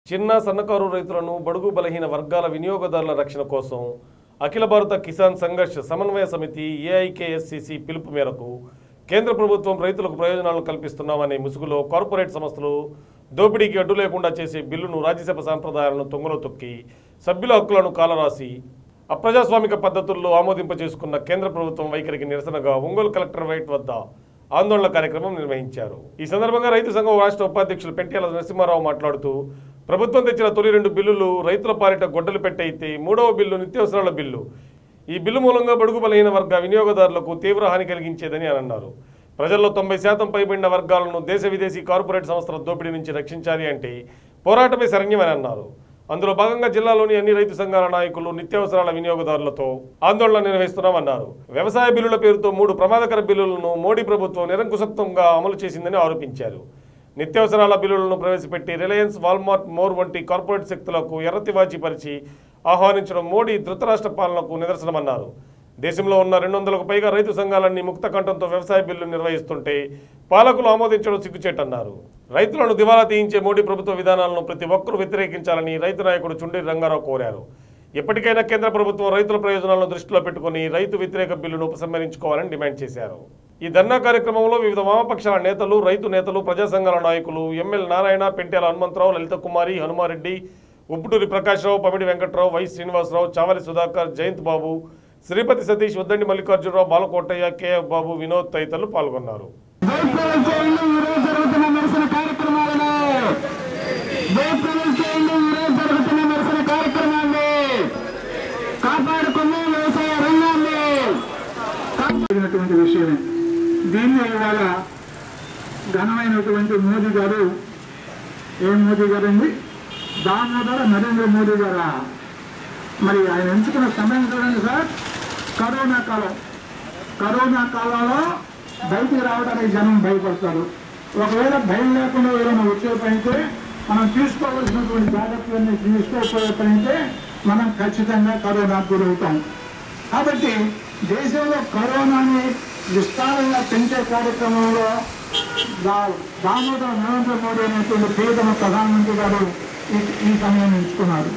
చిన్న సన్నకారు రైతులను బడుగు బలహీన వర్గాల వినియోగదారుల రక్షణ కోసం అఖిల భారత కిసాన్ సంఘర్ష్ సమన్వయ సమితి ఏఐకేఎస్సిసి పిలుపు మేరకు కేంద్ర ప్రభుత్వం రైతులకు ప్రయోజనాలను కల్పిస్తున్నామనే ముసుగులో కార్పొరేట్ సంస్థలు దోపిడీకి అడ్డు లేకుండా చేసే బిల్లును రాజ్యసభ సాంప్రదాయాలను తొంగలో తొక్కి సభ్యుల హక్కులను కాలరాసి అప్రజాస్వామిక పద్ధతుల్లో ఆమోదింపజేసుకున్న కేంద్ర ప్రభుత్వం వైఖరికి నిరసనగా ఒంగోలు కలెక్టర్ వైట్ వద్ద ఆందోళన కార్యక్రమం నిర్వహించారు ఈ సందర్భంగా రైతు సంఘం రాష్ట్ర ఉపాధ్యక్షులు పెంట్యాల నరసింహారావు మాట్లాడుతూ ప్రభుత్వం తెచ్చిన తొలి రెండు బిల్లులు రైతుల పాలిట గొడ్డలు పెట్టయితే మూడవ బిల్లు నిత్యావసరాల బిల్లు ఈ బిల్లు మూలంగా బడుగు బలహీన వర్గ వినియోగదారులకు తీవ్ర హాని కలిగించేదని అని అన్నారు ప్రజల్లో తొంభై శాతం పైబడిన వర్గాలను దేశ విదేశీ కార్పొరేట్ సంస్థల దోపిడీ నుంచి రక్షించాలి అంటే పోరాటమే శరణ్యమని అన్నారు అందులో భాగంగా జిల్లాలోని అన్ని రైతు సంఘాల నాయకులు నిత్యావసరాల వినియోగదారులతో ఆందోళన నిర్వహిస్తున్నామన్నారు వ్యవసాయ బిల్లుల పేరుతో మూడు ప్రమాదకర బిల్లులను మోడీ ప్రభుత్వం నిరంకుశత్వంగా అమలు చేసిందని ఆరోపించారు నిత్యావసరాల బిల్లులను ప్రవేశపెట్టి రిలయన్స్ వాల్మార్ట్ మోర్ వంటి కార్పొరేట్ శక్తులకు ఎర్రతివాచి పరిచి ఆహ్వానించడం మోడీ ధృతరాష్ట్ర పాలనకు నిదర్శనమన్నారు దేశంలో ఉన్న రెండు వందలకు పైగా రైతు సంఘాలన్నీ ముక్త కంఠంతో వ్యవసాయ బిల్లు నిర్వహిస్తుంటే పాలకులు ఆమోదించడం సిగ్గుచేటన్నారు రైతులను దివాలా తీయించే మోడీ ప్రభుత్వ విధానాలను ప్రతి ఒక్కరూ వ్యతిరేకించాలని రైతు నాయకుడు చుండూరి రంగారావు కోరారు ఎప్పటికైనా కేంద్ర ప్రభుత్వం రైతుల ప్రయోజనాలను దృష్టిలో పెట్టుకుని రైతు వ్యతిరేక బిల్లును ఉపసంహరించుకోవాలని డిమాండ్ చేశారు ఈ ధర్నా కార్యక్రమంలో వివిధ వామపక్షాల నేతలు రైతు నేతలు ప్రజా సంఘాల నాయకులు ఎమ్మెల్ నారాయణ పెంట్యాల హనుమంతరావు లలిత కుమారి హనుమారెడ్డి ఉప్పుటూరి ప్రకాశ్రావు పమిడి వెంకట్రావు వై శ్రీనివాసరావు చావలి సుధాకర్ జయంత్ బాబు శ్రీపతి సతీష్ వద్దండి మల్లికార్జునరావు బాలకోటయ్య కేఎఫ్ బాబు వినోద్ తదితరులు పాల్గొన్నారు వేపులు చేయండి ఈరోజు జరుగుతున్న నిరసన కార్యక్రమాలను వేపులు చేయండి ఈరోజు జరుగుతున్న నిరసన కార్యక్రమాన్ని కాపాడుకున్న వ్యవసాయ రంగాన్ని కాపాడినటువంటి విషయమే దీన్ని ఇవాళ ఘనమైనటువంటి మోదీ గారు ఏ మోదీ గారు అండి దామోదర నరేంద్ర మోదీ గారా మరి ఆయన ఎంచుకున్న సమయం చూడండి సార్ కరోనా కాలం కరోనా కాలంలో బయటికి రావడానికి జనం భయపడతారు ఒకవేళ భయం లేకుండా ఏదైనా వచ్చే పనితే మనం తీసుకోవాల్సినటువంటి జాగ్రత్తలన్నీ తీసుకోకపోయే పనితే మనం ఖచ్చితంగా కరోనాకు గురవుతాం కాబట్టి దేశంలో కరోనాని విస్తారంగా పెంచే కార్యక్రమంలో దా- దామోదర నరేంద్ర మోడీ అనేటువంటి ప్రియతమ ప్రధానమంత్రి గారు ఈ ఈ సమయం ఎంచుకున్నారు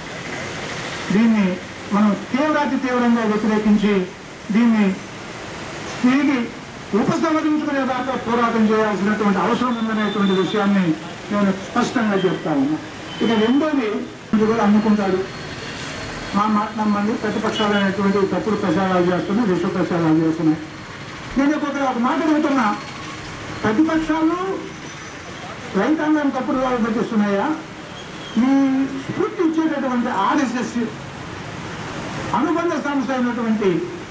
దీన్ని మనం తీవ్రాతి తీవ్రంగా వ్యతిరేకించి దీన్ని తిరిగి ఉపసంహరించుకునేదాకా పోరాటం చేయాల్సినటువంటి అవసరం ఉందనేటువంటి విషయాన్ని నేను స్పష్టంగా చెప్తా ఉన్నా ఇక రెండోది ఇది కూడా అనుకుంటాడు మా మాట నమ్మండి ప్రతిపక్షాలు అనేటువంటి తప్పుడు ప్రచారాలు చేస్తున్నాయి విశ్వ ప్రచారాలు చేస్తున్నాయి నేను ఒక ఒక మాట అడుగుతున్నా ప్రతిపక్షాలు రైతాంగం తప్పుడు వాళ్ళు పట్టిస్తున్నాయా మీ స్ఫూర్తి ఇచ్చేటటువంటి ఆర్ఎస్ఎస్ అనుబంధ సంస్థ అయినటువంటి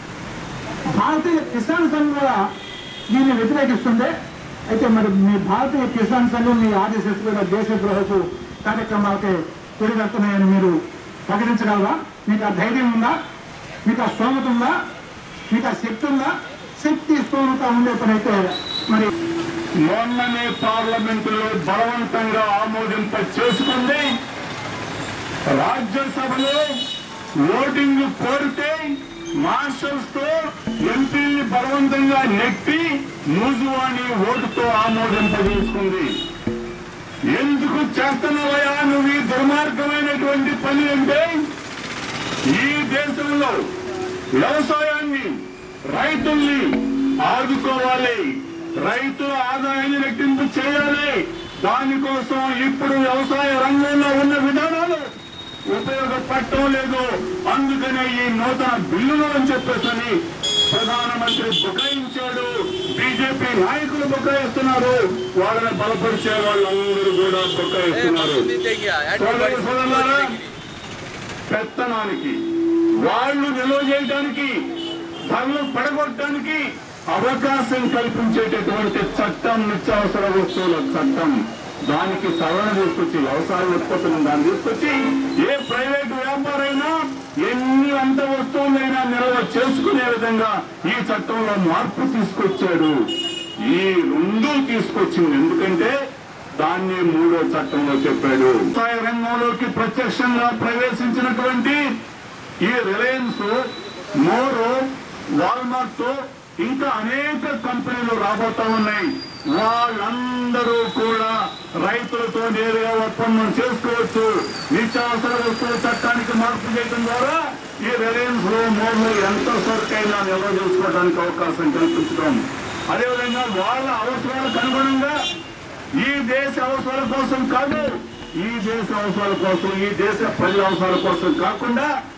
భారతీయ కిసాన్ సంఘ్ కూడా దీన్ని వ్యతిరేకిస్తుంటే అయితే మరి మీ భారతీయ కిసాన్ సంఘం మీ ఆర్ఎస్ఎస్ కూడా దేశద్రోహపు కార్యక్రమాలకి తిరిగడుతున్నాయని మీరు ప్రకటించగలరా మీకు ఆ ధైర్యం ఉందా మీకు ఆ స్తోమత ఉందా మీకు ఆ శక్తి ఉందా శక్తి స్తోమత ఉండే పని అయితే మరి మొన్ననే పార్లమెంటులో బలవంతంగా ఆమోదింప చేసుకుంది రాజ్యసభలో ఓటింగ్ కోరితే మార్షల్స్ తో ఎంపీని బలవంతంగా నెట్టి మూజువాణి ఓటుతో ఆమోదింప చేసుకుంది ఎందుకు చేస్తున్నావయ్యా నువ్వు ఈ దుర్మార్గమైనటువంటి పని అంటే ఈ దేశంలో వ్యవసాయాన్ని రైతుల్ని ఆదుకోవాలి రైతుల ఆదాయాన్ని రెట్టింపు చేయాలి దానికోసం ఇప్పుడు వ్యవసాయ రంగంలో ఉన్న విధానాలు ఉపయోగపడటం లేదు అందుకనే ఈ నూతన బిల్లులు అని చెప్పేసి ప్రధానమంత్రి బుకాయించాడు బీజేపీ నాయకులు బుకాయిస్తున్నారు వాళ్ళని బలపరిచే వాళ్ళందరూ కూడా బుకాయిస్తున్నారు సోదరి సోదరులారా, పెత్తనానికి వాళ్ళు నిల్వ చేయడానికి ధరలు పడగొట్టడానికి అవకాశం కల్పించేటటువంటి చట్టం నిత్యావసర వస్తువుల చట్టం దానికి సవరణ తీసుకొచ్చి వ్యవసాయ ఉత్పత్తులను దాన్ని తీసుకొచ్చి ఏ ప్రైవేట్ వ్యాపారైనా ఎన్ని అంత వస్తువులైనా నిల్వ చేసుకునే విధంగా ఈ చట్టంలో మార్పు తీసుకొచ్చాడు ఈ రెండు తీసుకొచ్చింది ఎందుకంటే దాన్ని మూడో చట్టంలో చెప్పాడు వ్యవసాయ రంగంలోకి ప్రత్యక్షంగా ప్రవేశించినటువంటి ఈ రిలయన్స్ మోరు వాల్మార్ట్ ఇంకా అనేక కంపెనీలు రాబోతా ఉన్నాయి వాళ్ళందరూ కూడా రైతులతో నేరుగా ఒప్పందం చేసుకోవచ్చు నిత్యావసర వస్తువుల చట్టానికి మార్పు చేయడం ద్వారా ఈ రిలయన్స్ లో మోర్లు ఎంత సరుకైనా నిల్వ చేసుకోవడానికి అవకాశం కల్పించడం అదేవిధంగా వాళ్ళ అవసరాలకు అనుగుణంగా ఈ దేశ అవసరాల కోసం కాదు ఈ దేశ అవసరాల కోసం ఈ దేశ ప్రజల అవసరాల కోసం కాకుండా